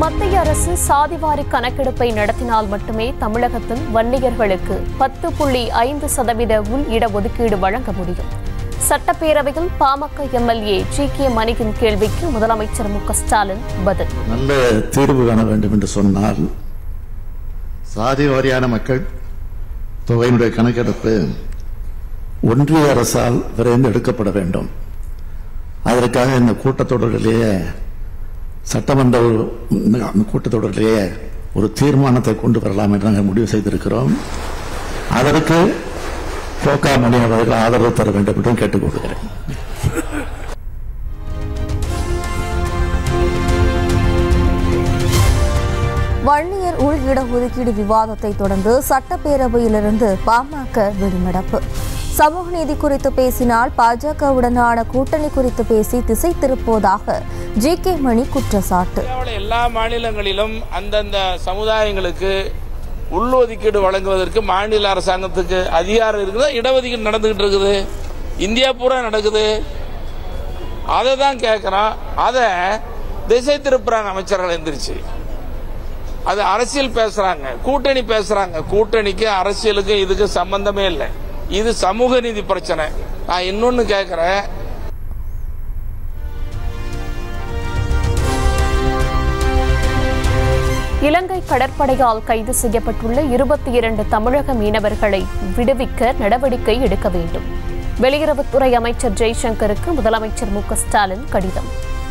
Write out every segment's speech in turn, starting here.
மத்திய அரசு சாதிவாரி கணக்கெடுப்பை நடத்தினால் மட்டுமே தமிழகத்தில் வன்னியர்களுக்கு பத்து புள்ளி ஐந்து சதவீத உள் இடஒதுக்கீடு வழங்க முடியும் சட்டப்பேரவையில் பாமக எம்எல்ஏ ஜி கே மணியின் கேள்விக்கு முதலமைச்சர் மு க ஸ்டாலின் பதில் நல்ல தீர்வு காண வேண்டும் என்று சொன்னால் சாதி வாரியான மக்கள் தொகையினுடைய கணக்கெடுப்பு ஒன்றிய அரசால் விரைந்து எடுக்கப்பட வேண்டும் அதற்காக இந்த கூட்டத்தொடரிலேயே சட்டமன்ற ஒரு- இந்த கூட்டத்தொடரிலேயே ஒரு தீர்மானத்தை கொண்டு வரலாம் என்று நாங்கள் முடிவு செய்திருக்கிறோம் அதற்கு கோகா மணி அவர்கள் ஆதரவு தர வேண்டும் என்றும் கேட்டுக்கொள்கிறேன் வன்னியர் உள் இடஒதுக்கீடு விவாதத்தை தொடர்ந்து சட்டப்பேரவையிலிருந்து பாமக வெளிநடப்பு சமூக நீதி குறித்து பேசினால் பாஜகவுடனான கூட்டணி குறித்து பேசி திசை திருப்புவதாக ஜி கே மணி குற்றச்சாட்டு இந்தியாவில் எல்லா மாநிலங்களிலும் அந்தந்த சமுதாயங்களுக்கு உள்ஒதுக்கீடு வழங்குவதற்கு மாநில அரசாங்கத்துக்கு அதிகாரம் இருக்குதா இடஒதுக்கீடு நடந்துகிட்டு இருக்குது இந்தியா பூரா நடக்குது அதை தான் கேட்குறோம் அதை திசை திருப்புறாங்க அமைச்சர்கள் எந்திரிச்சு அது அரசியல் பேசுறாங்க கூட்டணி பேசுறாங்க கூட்டணிக்கு அரசியலுக்கு இதுக்கு சம்பந்தமே இல்லை இது சமூக நீதி பிரச்சனை நான் இன்னொன்னு கேட்கிறேன் இலங்கை கடற்படையால் கைது செய்யப்பட்டுள்ள இருபத்தி இரண்டு தமிழக மீனவர்களை விடுவிக்க நடவடிக்கை எடுக்க வேண்டும் வெளியுறவுத்துறை அமைச்சர் ஜெய்சங்கருக்கு முதலமைச்சர் மு க ஸ்டாலின் கடிதம்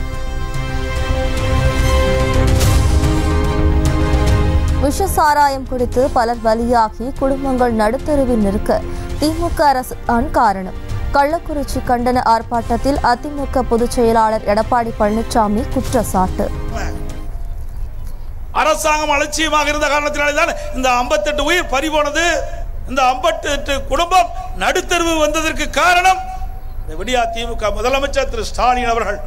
விஷ சாராயம் குடித்து பலர் பலியாகி குடும்பங்கள் நடுத்தருவில் நிற்க திமுக அரசு தான் காரணம் கள்ளக்குறிச்சி கண்டன ஆர்ப்பாட்டத்தில் அதிமுக பொதுச் செயலாளர் எடப்பாடி பழனிசாமி குற்றச்சாட்டு அரசாங்கம் அலட்சியமாக இருந்த காரணத்தினாலே தான் இந்த 58 உயிர் பறிபோனது இந்த 58 குடும்பம் நடுத்தருவு வந்ததற்கு காரணம் இந்த விடியா திமுக முதலமைச்சர் திரு ஸ்டாலின் அவர்கள்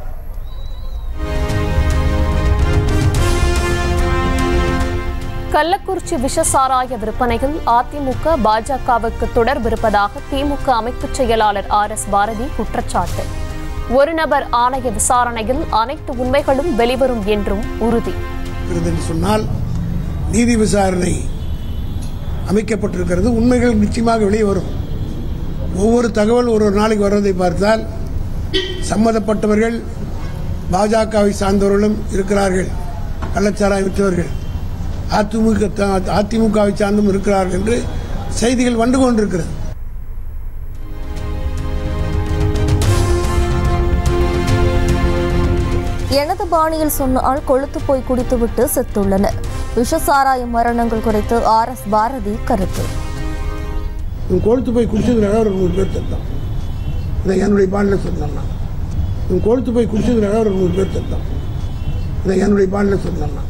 கள்ளக்குறிச்சி விஷசாராய விற்பனையில் அதிமுக பாஜகவுக்கு தொடர்பு இருப்பதாக திமுக அமைப்புச் செயலாளர் ஆர் எஸ் பாரதி குற்றச்சாட்டு ஒரு நபர் ஆணைய விசாரணையில் அனைத்து உண்மைகளும் வெளிவரும் என்றும் உறுதி இருக்கிறது என்று சொன்னால் நீதி விசாரணை அமைக்கப்பட்டிருக்கிறது உண்மைகள் நிச்சயமாக வெளியே வரும் ஒவ்வொரு தகவல் ஒரு ஒரு நாளைக்கு வர்றதை பார்த்தால் சம்மதப்பட்டவர்கள் பாஜகவை சார்ந்தவர்களும் இருக்கிறார்கள் கள்ளச்சாராயம் விற்றவர்கள் அதிமுக த- அதிமுகவை சார்ந்தும் இருக்கிறார்கள் என்று செய்திகள் வந்து கொண்டிருக்கிறது எனது பாணியில் சொன்னால் கொழுத்து போய் குடித்துவிட்டு செத்துள்ளனர் விஷசாராய மரணங்கள் குறித்து ஆர் எஸ் பாரதி கருத்து இவன் கொழுத்து போய் குடிச்சதுனால ஒரு நூறு பேர் செத்தான் இதை என்னுடைய பாலில் சொன்னான் இவன் கொழுத்து போய் குடிச்சதுனால ஒரு நூறு பேர் செத்தான் இதை என்னுடைய பாலில் சொன்னான்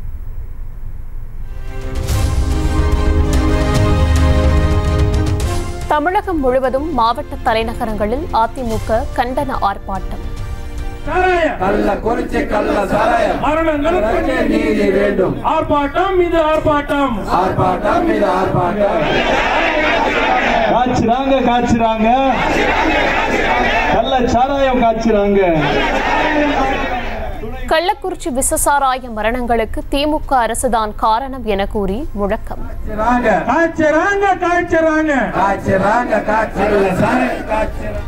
தமிழகம் முழுவதும் மாவட்ட தலைநகரங்களில் அதிமுக கண்டன ஆர்ப்பாட்டம் கள்ள குறிச்சி கள்ள சாராயம் மரணங்களுக்கு நீதி வேண்டும் ஆர்ப்பாட்டம் இது ஆர்ப்பாட்டம் ஆர்ப்பாட்டம் இது ஆர்ப்பாட்டம் காய்ச்சுறாங்க காய்ச்சுறாங்க கள்ள சாராயம் காய்ச்சுறாங்க கள்ளக்குறிச்சி விசசாராய மரணங்களுக்கு திமுக அரசுதான் காரணம் என கூறி முழக்கம் காய்ச்சறாங்க காய்ச்சறாங்க காய்ச்சறாங்க காய்ச்சறாங்க சாராயம் காய்ச்சறாங்க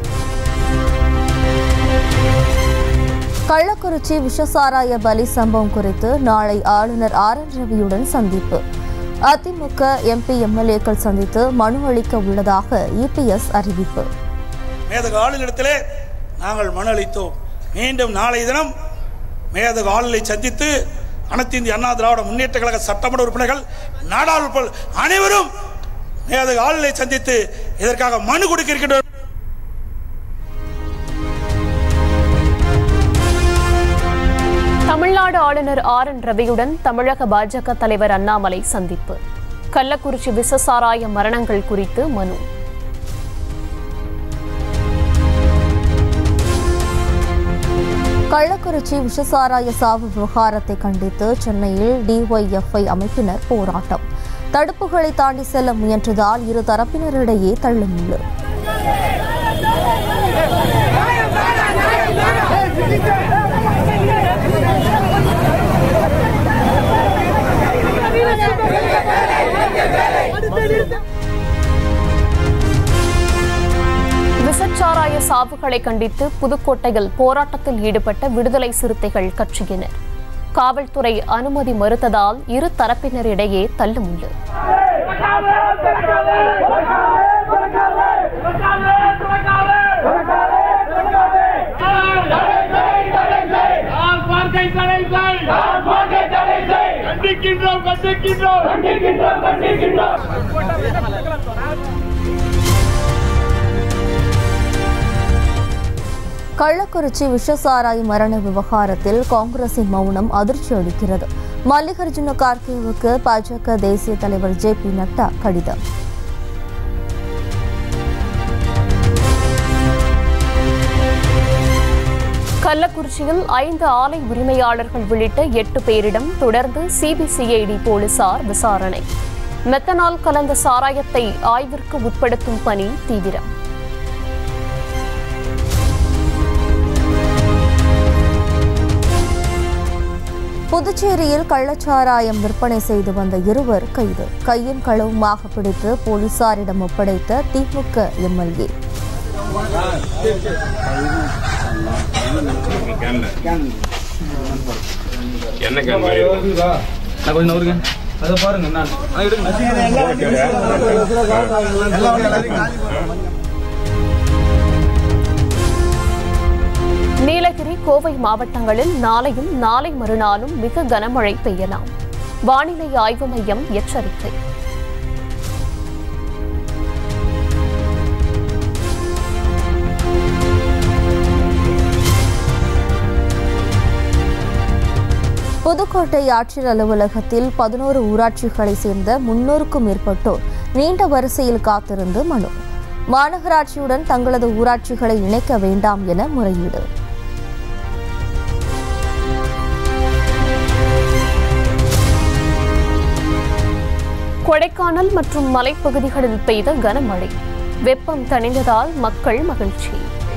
கள்ளக்குறிச்சி விஷசாராய பலி சம்பவம் குறித்து நாளை ஆளுநர் ஆர் என் ரவியுடன் சந்திப்பு அதிமுக எம்பி எம்எல்ஏக்கள் சந்தித்து மனு அளிக்க உள்ளதாக இபிஎஸ் அறிவிப்பு மேதக ஆளுநரிடத்திலே நாங்கள் மனு அளித்தோம் மீண்டும் நாளைய தினம் மேதக ஆளுநரை சந்தித்து அனைத்து இந்திய அண்ணா திராவிட முன்னேற்ற கழக சட்டமன்ற உறுப்பினர்கள் நாடாளுமன்ற அனைவரும் மேதக ஆளுநரை சந்தித்து இதற்காக மனு கொடுக்க இருக்கின்றோம் தமிழ்நாடு ஆளுநர் ஆர் என் ரவியுடன் தமிழக பாஜக தலைவர் அண்ணாமலை சந்திப்பு கள்ளக்குறிச்சி விசசாராய மரணங்கள் குறித்து மனு கள்ளக்குறிச்சி விஷசாராய சாவு விவகாரத்தை கண்டித்து சென்னையில் டிஒய்எஃப்ஐ அமைப்பினர் போராட்டம் தடுப்புகளை தாண்டி செல்ல முயன்றதால் இரு தரப்பினரிடையே தள்ளுமுள்ளு கைதுகளை கண்டித்து புதுக்கோட்டையில் போராட்டத்தில் ஈடுபட்ட விடுதலை சிறுத்தைகள் கட்சியினர் காவல்துறை அனுமதி மறுத்ததால் இரு தரப்பினரிடையே தள்ளுமுள்ளு கண்டிக்கின்றோம் கண்டிக்கின்றோம் கண்டிக்கின்றோம் கண்டிக்கின்றோம் கள்ளக்குறிச்சி விஷசாராய் மரண விவகாரத்தில் காங்கிரசின் மௌனம் அதிர்ச்சி அளிக்கிறது மல்லிகார்ஜுன கார்கேவுக்கு பாஜக தேசிய தலைவர் ஜே பி நட்டா கடிதம் கள்ளக்குறிச்சியில் ஐந்து ஆலை உரிமையாளர்கள் உள்ளிட்ட எட்டு பேரிடம் தொடர்ந்து சிபிசிஐடி போலீசார் விசாரணை மெத்தனால் கலந்த சாராயத்தை ஆய்விற்கு உட்படுத்தும் பணி தீவிரம் புதுச்சேரியில் கள்ளச்சாராயம் விற்பனை செய்து வந்த இருவர் கைது கையும் களவுமாக பிடித்து போலீசாரிடம் ஒப்படைத்த திமுக எம்எல்ஏ என்ன கேன் மாதிரி இருக்கும்? அதை பாருங்க நான் நீலகிரி கோவை மாவட்டங்களில் நாளையும் நாளை மறுநாளும் மிக கனமழை பெய்யலாம் வானிலை ஆய்வு மையம் எச்சரிக்கை புதுக்கோட்டை ஆட்சியர் அலுவலகத்தில் பதினோரு ஊராட்சிகளை சேர்ந்த முன்னூறுக்கும் மேற்பட்டோர் நீண்ட வரிசையில் காத்திருந்து மனு மாநகராட்சியுடன் தங்களது ஊராட்சிகளை இணைக்க வேண்டாம் என முறையீடு கொடைக்கானல் மற்றும் மலைப்பகுதிகளில் பெய்த கனமழை வெப்பம் தணிந்ததால் மக்கள் மகிழ்ச்சி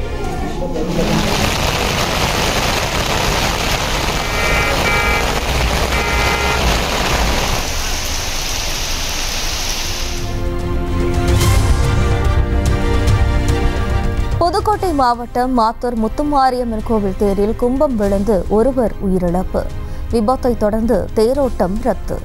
புதுக்கோட்டை மாவட்டம் மாத்தூர் முத்துமாரியம்மன் கோவில் தேரில் கும்பம் விழுந்து ஒருவர் உயிரிழப்பு விபத்தை தொடர்ந்து தேரோட்டம் ரத்து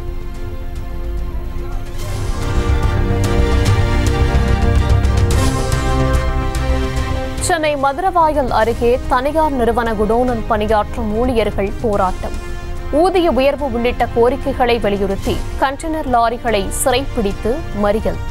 சென்னை மதுரவாயல் அருகே தனியார் நிறுவன குடோனில் பணியாற்றும் ஊழியர்கள் போராட்டம் ஊதிய உயர்வு உள்ளிட்ட கோரிக்கைகளை வலியுறுத்தி கண்டெய்னர் லாரிகளை சிறைப்பிடித்து மறியல்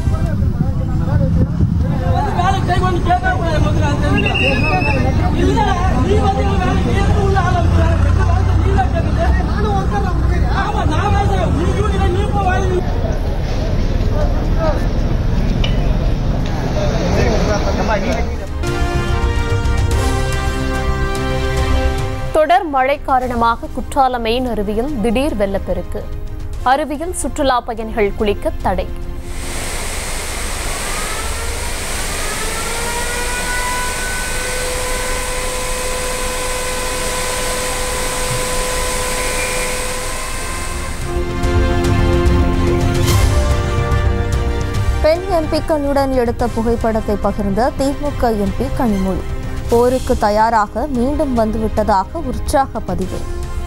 தொடர் மழை காரணமாக குற்றால மெயின் அருவியில் திடீர் வெள்ளப்பெருக்கு அருவியில் சுற்றுலா பயணிகள் குளிக்க தடை பெண் எம்பிக்களுடன் எடுத்த புகைப்படத்தை பகிர்ந்த திமுக எம்பி கனிமொழி போருக்கு தயாராக மீண்டும் வந்துவிட்டதாக உற்சாக பதிவு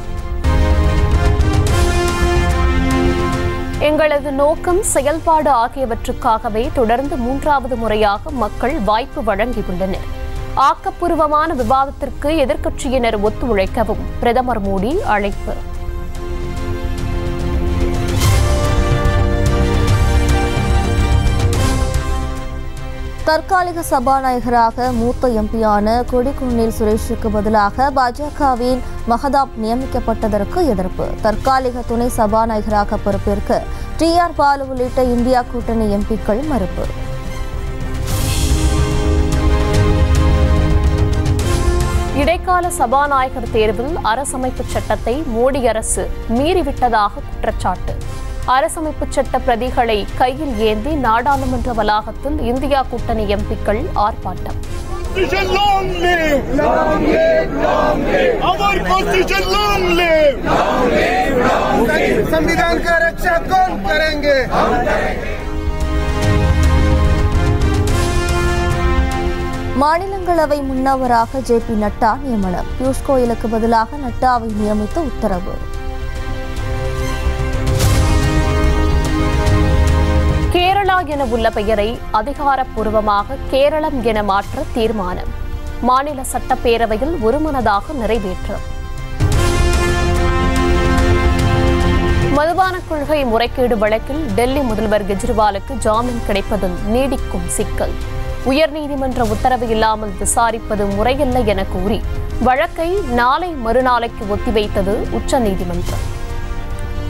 எங்களது நோக்கம் செயல்பாடு ஆகியவற்றுக்காகவே தொடர்ந்து மூன்றாவது முறையாக மக்கள் வாய்ப்பு வழங்கியுள்ளனர் ஆக்கப்பூர்வமான விவாதத்திற்கு எதிர்க்கட்சியினர் ஒத்துழைக்கவும் பிரதமர் மோடி அழைப்பு தற்காலிக சபாநாயகராக மூத்த எம்பியான கொடிக்குன்னில் சுரேஷுக்கு பதிலாக பாஜகவின் மகதாப் நியமிக்கப்பட்டதற்கு எதிர்ப்பு தற்காலிக துணை சபாநாயகராக பொறுப்பேற்க டி ஆர் பாலு உள்ளிட்ட இந்தியா கூட்டணி எம்பிக்கள் மறுப்பு இடைக்கால சபாநாயகர் தேர்வில் அரசமைப்பு சட்டத்தை மோடி அரசு மீறிவிட்டதாக குற்றச்சாட்டு அரசமைப்பு சட்ட பிரதிகளை கையில் ஏந்தி நாடாளுமன்ற வளாகத்தில் இந்தியா கூட்டணி எம்பிக்கள் ஆர்ப்பாட்டம் Constitution long live! Long live! Long live! Our Constitution long live! Long live! Long live! संविधान का रक्षा कौन करेंगे மாநிலங்களவை முன்னவராக ஜே பி நட்டா நியமனம் பியூஷ் கோயலுக்கு பதிலாக நட்டாவை நியமித்து உத்தரவு கேரளா என உள்ள பெயரை அதிகாரப்பூர்வமாக கேரளம் என மாற்ற தீர்மானம் மாநில சட்டப்பேரவையில் ஒருமனதாக நிறைவேற்றம் மதுபான கொள்கை முறைகேடு வழக்கில் டெல்லி முதல்வர் கெஜ்ரிவாலுக்கு ஜாமீன் கிடைப்பதில் நீடிக்கும் சிக்கல் உயர்நீதிமன்ற உத்தரவு இல்லாமல் விசாரிப்பது முறையில்லை என கூறி வழக்கை நாளை மறுநாளைக்கு ஒத்திவைத்தது உச்சநீதிமன்றம்